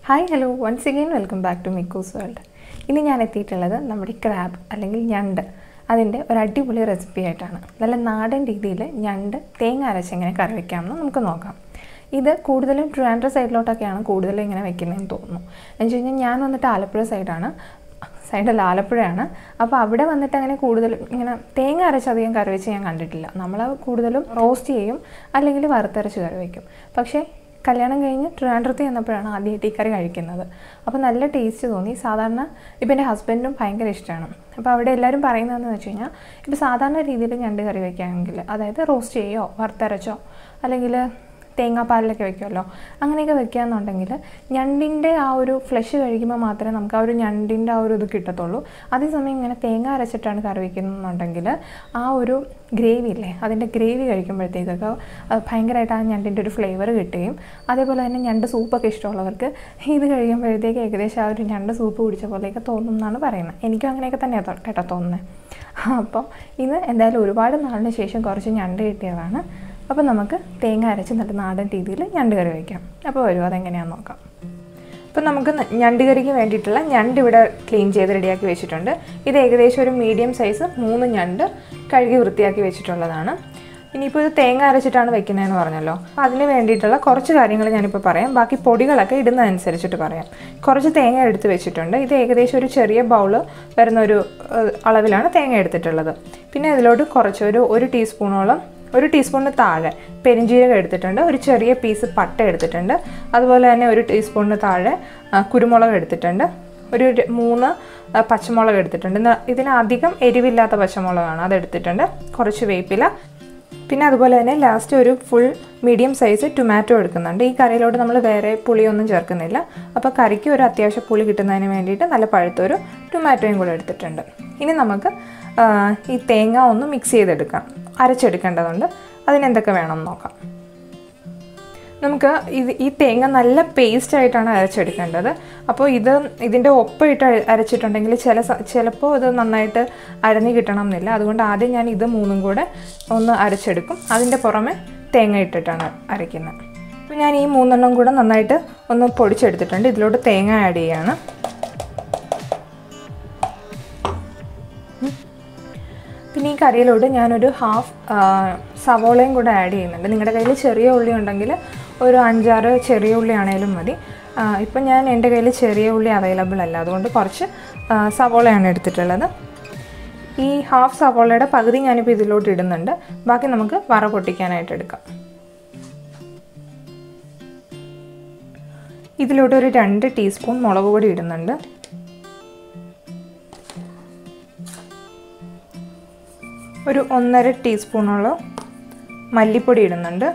hi hello once again welcome back to മിക്കോസ് world ഇന്ന് ഞാൻ എത്തിയിട്ടുള്ളത് നമ്മുടെ ക്രാബ് അല്ലെങ്കിൽ ഞണ്ട് അതിൻ്റെ ഒരു അടിപൊളി റെസിപ്പി ആയിട്ടാണ് നല്ല നാടൻ രീതിയിൽ ഞണ്ട് തേങ്ങ അരച്ചെങ്ങനെ കറി വെക്കാമെന്ന് നമുക്ക് നോക്കാം ഇത് കൂടുതലും ട്രിവാൻഡ്ര സൈഡിലോട്ടൊക്കെയാണ് കൂടുതലും ഇങ്ങനെ വെക്കുന്നതെന്ന് തോന്നുന്നു എന്ന് വെച്ച് കഴിഞ്ഞാൽ ഞാൻ വന്നിട്ട് ആലപ്പുഴ സൈഡാണ് സൈഡല്ല ആലപ്പുഴയാണ് അപ്പോൾ അവിടെ വന്നിട്ട് അങ്ങനെ കൂടുതലും ഇങ്ങനെ തേങ്ങ അരച്ച് അധികം കറി വെച്ച് ഞാൻ കണ്ടിട്ടില്ല നമ്മൾ കൂടുതലും റോസ്റ്റ് ചെയ്യും അല്ലെങ്കിൽ വറുത്തരച്ച് കറി വയ്ക്കും പക്ഷേ കല്യാണം കഴിഞ്ഞ് ട്രിവാൻഡ്രത്ത് ചെന്നപ്പോഴാണ് ആദ്യമായിട്ട് ഈ കറി കഴിക്കുന്നത് അപ്പോൾ നല്ല ടേസ്റ്റ് തോന്നി സാധാരണ ഇപ്പം എൻ്റെ ഹസ്ബൻഡും ഭയങ്കര ഇഷ്ടമാണ് അപ്പോൾ അവിടെ എല്ലാവരും പറയുന്നതെന്ന് വെച്ച് കഴിഞ്ഞാൽ ഇപ്പോൾ സാധാരണ രീതിയിൽ ഞണ്ട് കറി വയ്ക്കുകയാണെങ്കിൽ അതായത് റോസ്റ്റ് ചെയ്യോ വറുത്തരച്ചോ അല്ലെങ്കിൽ തേങ്ങാപ്പാലിലൊക്കെ വെക്കുമല്ലോ അങ്ങനെയൊക്കെ വെക്കുകയെന്നുണ്ടെങ്കിൽ ഞണ്ടിൻ്റെ ആ ഒരു ഫ്ലഷ് കഴിക്കുമ്പോൾ മാത്രമേ നമുക്ക് ആ ഒരു ഞണ്ടിൻ്റെ ആ ഒരു ഇത് കിട്ടത്തുള്ളൂ അതേസമയം ഇങ്ങനെ തേങ്ങ അരച്ചിട്ടാണ് കറി വയ്ക്കുന്നുണ്ടെങ്കിൽ ആ ഒരു ഗ്രേവി ഇല്ലേ അതിൻ്റെ ഗ്രേവി കഴിക്കുമ്പോഴത്തേക്കൊക്കെ ഭയങ്കരമായിട്ട് ആ ഞണ്ടിൻ്റെ ഒരു ഫ്ലേവർ കിട്ടുകയും അതേപോലെ തന്നെ ഞണ്ട് സൂപ്പൊക്കെ ഇഷ്ടമുള്ളവർക്ക് ഇത് കഴിയുമ്പോഴത്തേക്ക് ഏകദേശം ആ ഒരു ഞണ്ട് സൂപ്പ് കുടിച്ച പോലെയൊക്കെ തോന്നും എന്നാണ് പറയുന്നത് എനിക്കും അങ്ങനെയൊക്കെ തന്നെയാണ് കേട്ടോ തോന്നുന്നത് അപ്പോൾ ഇത് എന്തായാലും ഒരുപാട് നാളിന് ശേഷം കുറച്ച് ഞണ്ട് കിട്ടിയതാണ് അപ്പോൾ നമുക്ക് തേങ്ങ അരച്ച് നല്ല നാടൻ രീതിയിൽ ഞണ്ട് കറി വയ്ക്കാം അപ്പോൾ വരും അതെങ്ങനെയാണെന്ന് നോക്കാം അപ്പോൾ നമുക്ക് ഞണ്ട് കറിക്ക് വേണ്ടിയിട്ടുള്ള ഞണ്ട് ഇവിടെ ക്ലീൻ ചെയ്ത് റെഡിയാക്കി വെച്ചിട്ടുണ്ട് ഇത് ഏകദേശം ഒരു മീഡിയം സൈസ് മൂന്ന് ഞണ്ട് കഴുകി വൃത്തിയാക്കി വെച്ചിട്ടുള്ളതാണ് ഇനിയിപ്പോൾ ഇത് തേങ്ങ അരച്ചിട്ടാണ് വെക്കുന്നതെന്ന് പറഞ്ഞല്ലോ അപ്പോൾ അതിന് വേണ്ടിയിട്ടുള്ള കുറച്ച് കാര്യങ്ങൾ ഞാനിപ്പോൾ പറയാം ബാക്കി പൊടികളൊക്കെ ഇടുന്നതനുസരിച്ചിട്ട് പറയാം കുറച്ച് തേങ്ങ എടുത്ത് വെച്ചിട്ടുണ്ട് ഇത് ഏകദേശം ഒരു ചെറിയ ബൗള് വരുന്ന ഒരു അളവിലാണ് തേങ്ങ എടുത്തിട്ടുള്ളത് പിന്നെ ഇതിലോട്ട് കുറച്ച് ഒരു ഒരു ടീസ്പൂണോളം ഒരു ടീസ്പൂണിന് താഴെ പെരിഞ്ജീരകം എടുത്തിട്ടുണ്ട് ഒരു ചെറിയ പീസ് പട്ട എടുത്തിട്ടുണ്ട് അതുപോലെ തന്നെ ഒരു ടീസ്പൂണിന് താഴെ കുരുമുളക് എടുത്തിട്ടുണ്ട് ഒരു മൂന്ന് പച്ചമുളക് എടുത്തിട്ടുണ്ട് ഇതിന് അധികം എരിവില്ലാത്ത പച്ചമുളകാണ് അതെടുത്തിട്ടുണ്ട് കുറച്ച് വേപ്പില പിന്നെ അതുപോലെ തന്നെ ലാസ്റ്റ് ഒരു ഫുൾ മീഡിയം സൈസ് ടൊമാറ്റോ എടുക്കുന്നുണ്ട് ഈ കറിയിലോട്ട് നമ്മൾ വേറെ പുളിയൊന്നും ചേർക്കുന്നില്ല അപ്പോൾ കറിക്ക് ഒരു അത്യാവശ്യം പുളി കിട്ടുന്നതിന് വേണ്ടിയിട്ട് നല്ല പഴുത്തൊരു ടൊമാറ്റോയും കൂടെ എടുത്തിട്ടുണ്ട് ഇനി നമുക്ക് ഈ തേങ്ങ ഒന്ന് മിക്സ് ചെയ്തെടുക്കാം അരച്ചെടുക്കേണ്ടതുണ്ട് അതിനെന്തൊക്കെ വേണം നോക്കാം നമുക്ക് ഇത് ഈ തേങ്ങ നല്ല പേസ്റ്റ് ആയിട്ടാണ് അരച്ചെടുക്കേണ്ടത് അപ്പോൾ ഇത് ഇതിൻ്റെ ഒപ്പമിട്ട് അരച്ചിട്ടുണ്ടെങ്കിൽ ചില ചിലപ്പോൾ ഇത് നന്നായിട്ട് അരഞ്ഞു കിട്ടണം എന്നില്ല അതുകൊണ്ട് ആദ്യം ഞാൻ ഇത് മൂന്നും കൂടെ ഒന്ന് അരച്ചെടുക്കും അതിൻ്റെ പുറമെ തേങ്ങ ഇട്ടിട്ടാണ് അരയ്ക്കുന്നത് അപ്പോൾ ഞാൻ ഈ മൂന്നെണ്ണം കൂടെ നന്നായിട്ട് ഒന്ന് പൊടിച്ചെടുത്തിട്ടുണ്ട് ഇതിലോട്ട് തേങ്ങ ആഡ് ചെയ്യാണ് പിന്നെ ഈ കറിയിലോട്ട് ഞാനൊരു ഹാഫ് സവോളയും കൂടെ ആഡ് ചെയ്യുന്നുണ്ട് നിങ്ങളുടെ കയ്യിൽ ചെറിയ ഉള്ളി ഉണ്ടെങ്കിൽ ഒരു അഞ്ചാറ് ചെറിയ ഉള്ളി ആണെങ്കിലും മതി ഇപ്പം ഞാൻ എൻ്റെ കയ്യിൽ ചെറിയ ഉള്ളി അവൈലബിൾ അല്ല അതുകൊണ്ട് കുറച്ച് സവോളയാണ് എടുത്തിട്ടുള്ളത് ഈ ഹാഫ് സവോളയുടെ പകുതി ഞാനിപ്പോൾ ഇതിലോട്ട് ഇടുന്നുണ്ട് ബാക്കി നമുക്ക് വറ പൊട്ടിക്കാനായിട്ട് എടുക്കാം ഇതിലോട്ട് ഒരു രണ്ട് ടീസ്പൂൺ മുളക് പൊടി ഇടുന്നുണ്ട് ഒരു ഒന്നര ടീസ്പൂണോളം മല്ലിപ്പൊടി ഇടുന്നുണ്ട്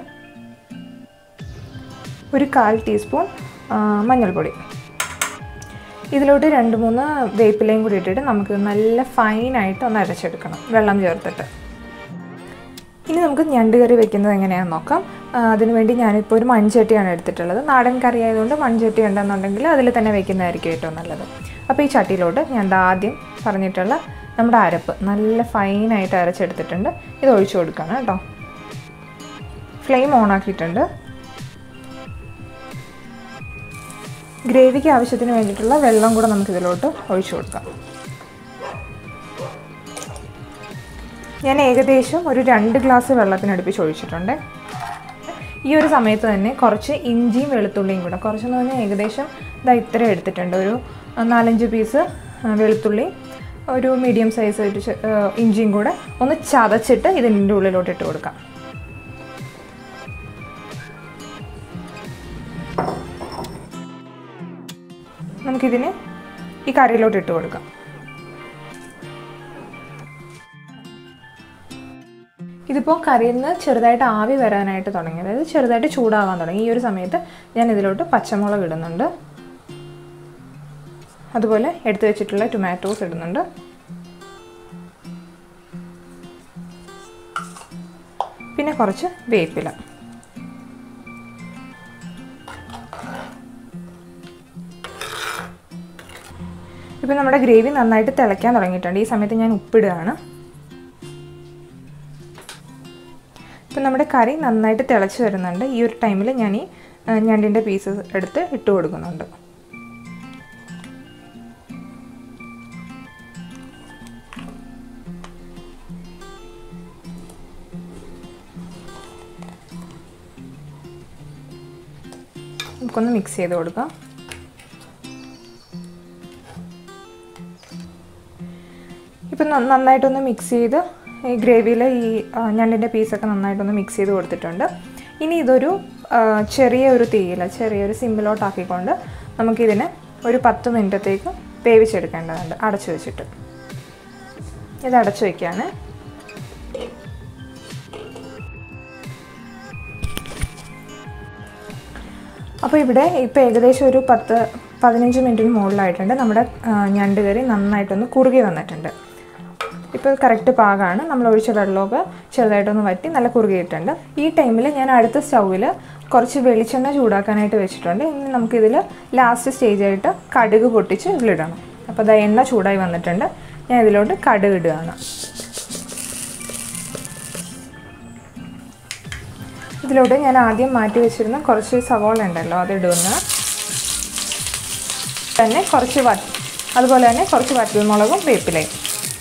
ഒരു കാൽ ടീസ്പൂൺ മഞ്ഞൾപ്പൊടി ഇതിലോട്ട് രണ്ട് മൂന്ന് വേപ്പിലയും കൂടി ഇട്ടിട്ട് നമുക്ക് നല്ല ഫൈനായിട്ട് ഒന്ന് അരച്ചെടുക്കണം വെള്ളം ചേർത്തിട്ട് ഇനി നമുക്ക് ഞണ്ട് കറി വെക്കുന്നത് എങ്ങനെയാണെന്ന് നോക്കാം അതിനുവേണ്ടി ഞാനിപ്പോൾ ഒരു മൺചട്ടിയാണ് എടുത്തിട്ടുള്ളത് നാടൻ കറി ആയതുകൊണ്ട് മൺചട്ടി ഉണ്ടെന്നുണ്ടെങ്കിൽ അതിൽ തന്നെ വെക്കുന്നതായിരിക്കും ഏറ്റവും നല്ലത് അപ്പോൾ ഈ ചട്ടിയിലോട്ട് ഞാൻ ആദ്യം പറഞ്ഞിട്ടുള്ള നമ്മുടെ അരപ്പ് നല്ല ഫൈനായിട്ട് അരച്ചെടുത്തിട്ടുണ്ട് ഇത് ഒഴിച്ചു കൊടുക്കണം കേട്ടോ ഫ്ലെയിം ഓൺ ആക്കിയിട്ടുണ്ട് ഗ്രേവിക്ക് ആവശ്യത്തിന് വേണ്ടിയിട്ടുള്ള വെള്ളം കൂടെ നമുക്ക് ഇതിലോട്ട് ഒഴിച്ചു കൊടുക്കാം ഞാൻ ഏകദേശം ഒരു രണ്ട് ഗ്ലാസ് വെള്ളത്തിനടുപ്പിച്ച് ഒഴിച്ചിട്ടുണ്ട് ഈ ഒരു സമയത്ത് തന്നെ കുറച്ച് ഇഞ്ചിയും വെളുത്തുള്ളിയും കൂടെ കുറച്ചെന്ന് പറഞ്ഞാൽ ഏകദേശം ഇതാ ഇത്ര എടുത്തിട്ടുണ്ട് ഒരു നാലഞ്ച് പീസ് വെളുത്തുള്ളി ഒരു മീഡിയം സൈസ് ഒരു ഇഞ്ചിയും കൂടെ ഒന്ന് ചതച്ചിട്ട് ഇതിൻ്റെ ഉള്ളിലോട്ട് ഇട്ട് കൊടുക്കാം നമുക്കിതിന് ഈ കറിയിലോട്ട് ഇട്ട് കൊടുക്കാം ഇതിപ്പോൾ കറിയിൽ നിന്ന് ചെറുതായിട്ട് ആവി വരാനായിട്ട് തുടങ്ങി അതായത് ചെറുതായിട്ട് ചൂടാവാൻ തുടങ്ങി ഈ ഒരു സമയത്ത് ഞാൻ ഇതിലോട്ട് പച്ചമുളക് ഇടുന്നുണ്ട് അതുപോലെ എടുത്തു വെച്ചിട്ടുള്ള ടൊമാറ്റോസ് ഇടുന്നുണ്ട് പിന്നെ കുറച്ച് വേപ്പില ഇപ്പം നമ്മുടെ ഗ്രേവി നന്നായിട്ട് തിളയ്ക്കാൻ തുടങ്ങിയിട്ടുണ്ട് ഈ സമയത്ത് ഞാൻ ഉപ്പിടുകയാണ് ഇപ്പം നമ്മുടെ കറി നന്നായിട്ട് തിളച്ച് വരുന്നുണ്ട് ഈ ഒരു ടൈമിൽ ഞാൻ ഈ ഞണ്ടിൻ്റെ പീസസ് എടുത്ത് ഇട്ട് കൊടുക്കുന്നുണ്ട് നമുക്കൊന്ന് മിക്സ് ചെയ്ത് കൊടുക്കാം ഇപ്പം നന്നായിട്ടൊന്ന് മിക്സ് ചെയ്ത് ഈ ഗ്രേവിയിൽ ഈ ഞണ്ടിൻ്റെ പീസൊക്കെ നന്നായിട്ടൊന്ന് മിക്സ് ചെയ്ത് കൊടുത്തിട്ടുണ്ട് ഇനി ഇതൊരു ചെറിയ ഒരു തീയിൽ ചെറിയൊരു സിമ്പിലോട്ടാക്കിക്കൊണ്ട് നമുക്കിതിനെ ഒരു പത്ത് മിനിറ്റത്തേക്ക് വേവിച്ചെടുക്കേണ്ടതുണ്ട് അടച്ചു വെച്ചിട്ട് ഇത് അടച്ചു വയ്ക്കുകയാണ് അപ്പോൾ ഇവിടെ ഇപ്പോൾ ഏകദേശം ഒരു പത്ത് പതിനഞ്ച് മിനിറ്റിന് മുകളിലായിട്ടുണ്ട് നമ്മുടെ ഞണ്ട് കറി നന്നായിട്ടൊന്ന് കുറുകി വന്നിട്ടുണ്ട് ഇപ്പോൾ കറക്റ്റ് പാകമാണ് നമ്മൾ ഒഴിച്ച വെള്ളമൊക്കെ ചെറുതായിട്ടൊന്ന് വറ്റി നല്ല കുറുകിയിട്ടുണ്ട് ഈ ടൈമിൽ ഞാൻ അടുത്ത സ്റ്റൗവിൽ കുറച്ച് വെളിച്ചെണ്ണ ചൂടാക്കാനായിട്ട് വെച്ചിട്ടുണ്ട് ഇനി നമുക്കിതിൽ ലാസ്റ്റ് സ്റ്റേജായിട്ട് കടുക് പൊട്ടിച്ച് ഇതിലിടണം അപ്പോൾ അത് എണ്ണ ചൂടായി വന്നിട്ടുണ്ട് ഞാൻ ഇതിലോട്ട് കടുക് ഇടുകയാണ് ഇതിലോട്ട് ഞാൻ ആദ്യം മാറ്റി വെച്ചിരുന്ന കുറച്ച് സവോള ഉണ്ടല്ലോ അത് ഇടുന്ന തന്നെ കുറച്ച് വ അതുപോലെ തന്നെ കുറച്ച് വറ്റൽമുളകും വേപ്പിലയും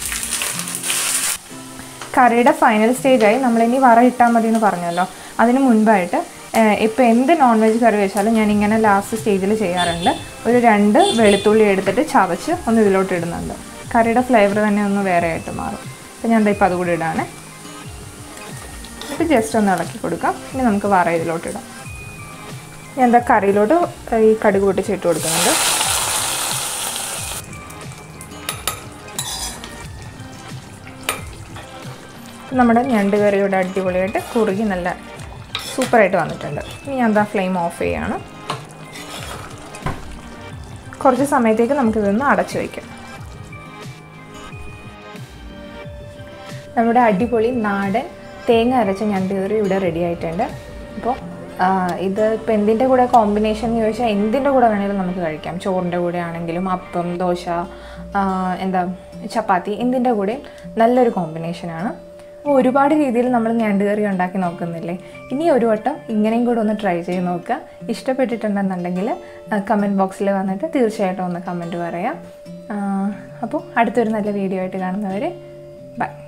കറിയുടെ ഫൈനൽ സ്റ്റേജായി നമ്മളിനി വറ ഇട്ടാൽ മതി എന്ന് പറഞ്ഞല്ലോ അതിന് മുൻപായിട്ട് ഇപ്പോൾ എന്ത് നോൺ വെജ് കറി വെച്ചാലും ഞാൻ ഇങ്ങനെ ലാസ്റ്റ് സ്റ്റേജിൽ ചെയ്യാറുണ്ട് ഒരു രണ്ട് വെളുത്തുള്ളി എടുത്തിട്ട് ചതച്ച് ഒന്ന് ഇതിലോട്ട് ഇടുന്നുണ്ട് കറിയുടെ ഫ്ലേവർ തന്നെ ഒന്ന് വേറെ ആയിട്ട് മാറും അപ്പോൾ ഞാൻ ഇപ്പോൾ അതുകൂടി ഇടാണ് എന്നിട്ട് ജസ്റ്റ് ഒന്ന് ഇളക്കി കൊടുക്കാം ഇനി നമുക്ക് വറ ഇതിലോട്ട് ഇടാം ഞാൻ എന്താ കറിയിലോട്ട് ഈ കടുക് പൊട്ടിച്ച് ഇട്ട് കൊടുക്കുന്നുണ്ട് നമ്മുടെ ഞണ്ട് കറിയുടെ അടിപൊളിയായിട്ട് കുറുകി നല്ല സൂപ്പറായിട്ട് വന്നിട്ടുണ്ട് ഇനി ഞാൻ എന്താ ഫ്ലെയിം ഓഫ് ചെയ്യാണ് കുറച്ച് സമയത്തേക്ക് നമുക്കിതൊന്ന് അടച്ചു വയ്ക്കാം നമ്മുടെ അടിപൊളി നാടൻ തേങ്ങ അരച്ച ഞണ്ട് കറി ഇവിടെ റെഡി ആയിട്ടുണ്ട് അപ്പോൾ ഇത് ഇപ്പോൾ എന്തിൻ്റെ കൂടെ കോമ്പിനേഷൻ എന്ന് ചോദിച്ചാൽ എന്തിൻ്റെ കൂടെ വേണമെങ്കിലും നമുക്ക് കഴിക്കാം ചോറിൻ്റെ കൂടെ ആണെങ്കിലും അപ്പം ദോശ എന്താ ചപ്പാത്തി എന്തിൻ്റെ കൂടെയും നല്ലൊരു കോമ്പിനേഷനാണ് അപ്പോൾ ഒരുപാട് രീതിയിൽ നമ്മൾ ഞണ്ട് കറി ഉണ്ടാക്കി നോക്കുന്നില്ലേ ഇനി ഒരു വട്ടം ഇങ്ങനെയും കൂടെ ഒന്ന് ട്രൈ ചെയ്ത് നോക്കുക ഇഷ്ടപ്പെട്ടിട്ടുണ്ടെന്നുണ്ടെങ്കിൽ കമൻറ്റ് ബോക്സിൽ വന്നിട്ട് തീർച്ചയായിട്ടും ഒന്ന് കമൻറ്റ് പറയാം അപ്പോൾ അടുത്തൊരു നല്ല വീഡിയോ ആയിട്ട് കാണുന്നവരെ ബൈ